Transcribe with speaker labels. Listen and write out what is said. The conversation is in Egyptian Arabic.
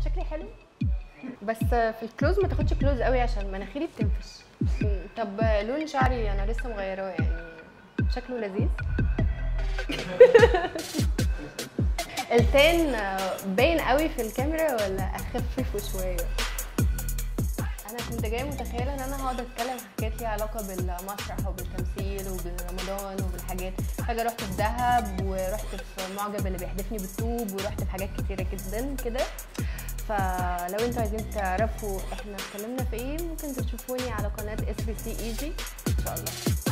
Speaker 1: شكلي حلو بس في الكلوز ما تاخدش كلوز قوي عشان مناخيري بتنفش طب لون شعري انا لسه مغيراه يعني شكله لذيذ التان باين قوي في الكاميرا ولا اخففه شويه انا كنت جايه متخيله ان انا هقعد اتكلم حاجات ليها علاقه بالمسرح وبالتمثيل وبرمضان وبالحاجات فجاه رحت في دهب ورحت في معجب اللي بيحدفني بالطوب ورحت في حاجات كتيره جدا كده فلو انتوا عايزين تعرفوا احنا اتكلمنا في ايه ممكن تشوفوني على قناه اس بي سي ايجي ان شاء الله